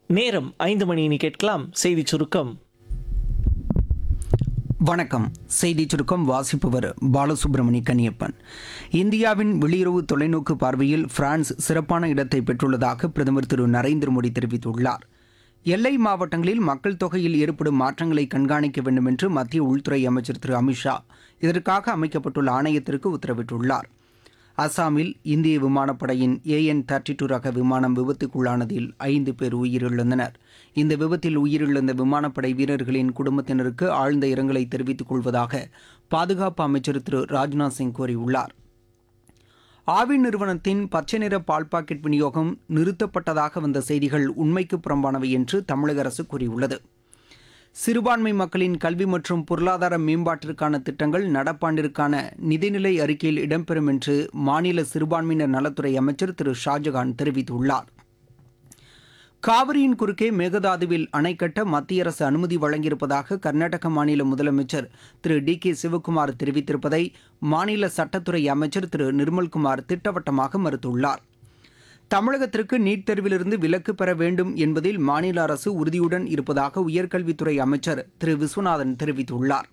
நேரம் ஐந்து மணியினி கேட்கலாம் செய்தி சுருக்கம் வணக்கம் செய்தி சுருக்கம் வாசிப்பவர் பாலசுப்ரமணி கன்னியப்பன் இந்தியாவின் வெளியுறவு தொலைநோக்கு பார்வையில் பிரான்ஸ் சிறப்பான இடத்தை பெற்றுள்ளதாக பிரதமர் திரு நரேந்திர மோடி தெரிவித்துள்ளார் எல்லை மாவட்டங்களில் மக்கள் தொகையில் ஏற்படும் மாற்றங்களை கண்காணிக்க வேண்டும் என்று மத்திய உள்துறை அமைச்சர் திரு அமித்ஷா இதற்காக அமைக்கப்பட்டுள்ள ஆணையத்திற்கு உத்தரவிட்டுள்ளார் அசாமில் இந்திய விமானப்படையின் ஏஎன் தேர்ட்டி டூ ரக விமானம் விபத்துக்குள்ளானதில் ஐந்து பேர் உயிரிழந்தனர் இந்த விபத்தில் உயிரிழந்த விமானப்படை வீரர்களின் குடும்பத்தினருக்கு ஆழ்ந்த இரங்கலை தெரிவித்துக் கொள்வதாக பாதுகாப்பு அமைச்சர் திரு ராஜ்நாத் சிங் கூறியுள்ளார் ஆவி நிறுவனத்தின் பச்சை நிற பால் பாக்கெட் விநியோகம் நிறுத்தப்பட்டதாக வந்த செய்திகள் உண்மைக்கு புறம்பானவை என்று தமிழக அரசு கூறியுள்ளது சிறுபான்மை மக்களின் கல்வி மற்றும் பொருளாதார மேம்பாட்டிற்கான திட்டங்கள் நடப்பாண்டிற்கான நிதிநிலை அறிக்கையில் இடம்பெறும் என்று மாநில சிறுபான்மையினர் நலத்துறை அமைச்சர் திரு ஷாஜகான் தெரிவித்துள்ளார் காவிரியின் குறுக்கே மேகதாதுவில் அணை கட்ட மத்திய அரசு அனுமதி வழங்கியிருப்பதாக கர்நாடக மாநில முதலமைச்சர் திரு டி கே சிவக்குமார் தெரிவித்திருப்பதை மாநில சட்டத்துறை அமைச்சர் திரு நிர்மல்குமார் திட்டவட்டமாக மறுத்துள்ளார் தமிழகத்திற்கு நீட் தேர்விலிருந்து விலக்கு பெற வேண்டும் என்பதில் மாநில அரசு உறுதியுடன் இருப்பதாக உயர்கல்வித்துறை அமைச்சர் திரு விஸ்வநாதன் தெரிவித்துள்ளார்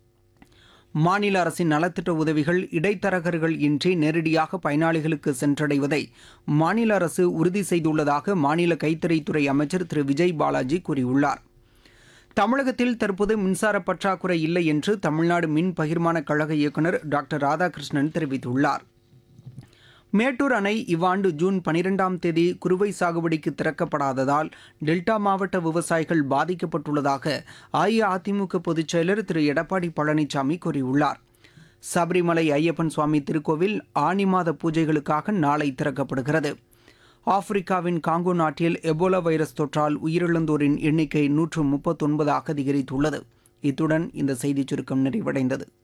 மாநில அரசின் நலத்திட்ட உதவிகள் இடைத்தரகர்கள் இன்றி நேரடியாக பயனாளிகளுக்கு சென்றடைவதை மாநில அரசு உறுதி செய்துள்ளதாக மாநில கைத்தறித்துறை அமைச்சர் திரு விஜய் பாலாஜி கூறியுள்ளார் தமிழகத்தில் தற்போது மின்சார பற்றாக்குறை இல்லை என்று தமிழ்நாடு மின் பகிர்மான கழக இயக்குநர் டாக்டர் ராதாகிருஷ்ணன் தெரிவித்துள்ளார் மேட்டூர் அணை இவ்வாண்டு ஜூன் பனிரெண்டாம் தேதி குறுவை சாகுபடிக்கு திறக்கப்படாததால் டெல்டா மாவட்ட விவசாயிகள் பாதிக்கப்பட்டுள்ளதாக அஇஅதிமுக பொதுச் செயலர் திரு எடப்பாடி பழனிசாமி கூறியுள்ளார் சபரிமலை ஐயப்பன் சுவாமி திருக்கோவில் ஆனி மாத பூஜைகளுக்காக நாளை திறக்கப்படுகிறது ஆப்பிரிக்காவின் காங்கோ நாட்டில் எபோலா வைரஸ் தொற்றால் உயிரிழந்தோரின் எண்ணிக்கை நூற்று முப்பத்தொன்பதாக அதிகரித்துள்ளது இத்துடன் இந்த செய்திச் சுருக்கம் நிறைவடைந்தது